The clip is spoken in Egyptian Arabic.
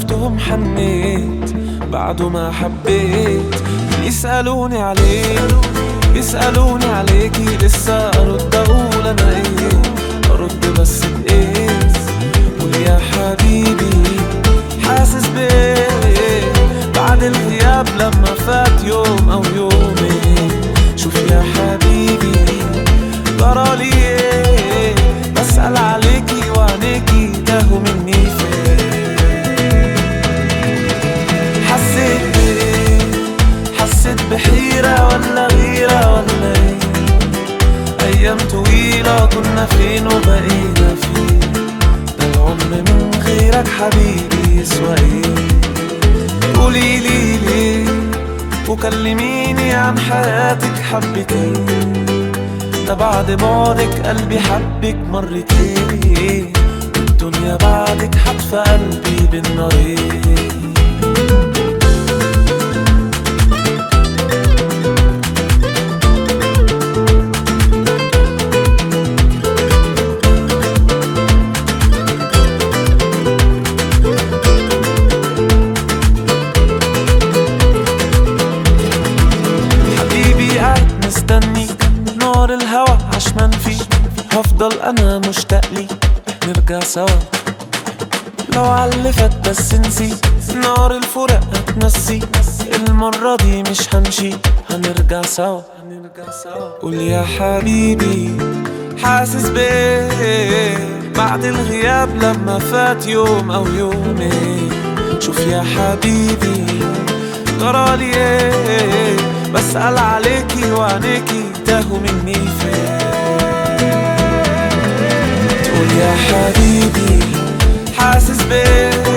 شفتهم حنيت بعده ما حبيت يسألوني عليك يسألوني عليكي لسه أرد أقول أنا إيه أرد بس بإيه قول يا حبيبي حاسس بإيه بعد الغياب لما فات يوم أو يومين شوف يا حبيبي جرالي إيه بسأل عليكي وعينيكي تاهوا مني فين حسيت بإيه حسيت بحيرة ولا غيرة ولا إيه أيام طويلة كنا فين وبقينا فين ده العمر من غيرك حبيبي يسوى إيه قولي لي ليه وكلميني عن حياتك حبتين ده بعد بعدك قلبي حبك مرتين الدنيا بعدك حتف قلبي بالنارين حبيبي قاعد مستنيك نار الهوى عشمان فيك هفضل انا مشتاق ليك نرجع سوا لو علفت بس نسيت نار الفراق هتنسيك المرة دي مش همشي هنرجع سوا هنرجع سوا قول يا حبيبي حاسس بيه بعد الغياب لما فات يوم او يومين شوف يا حبيبي جرالي ايه بسأل عليكي وعينيكي تاهوا مني فين تقول يا حبيبي حاسس بيه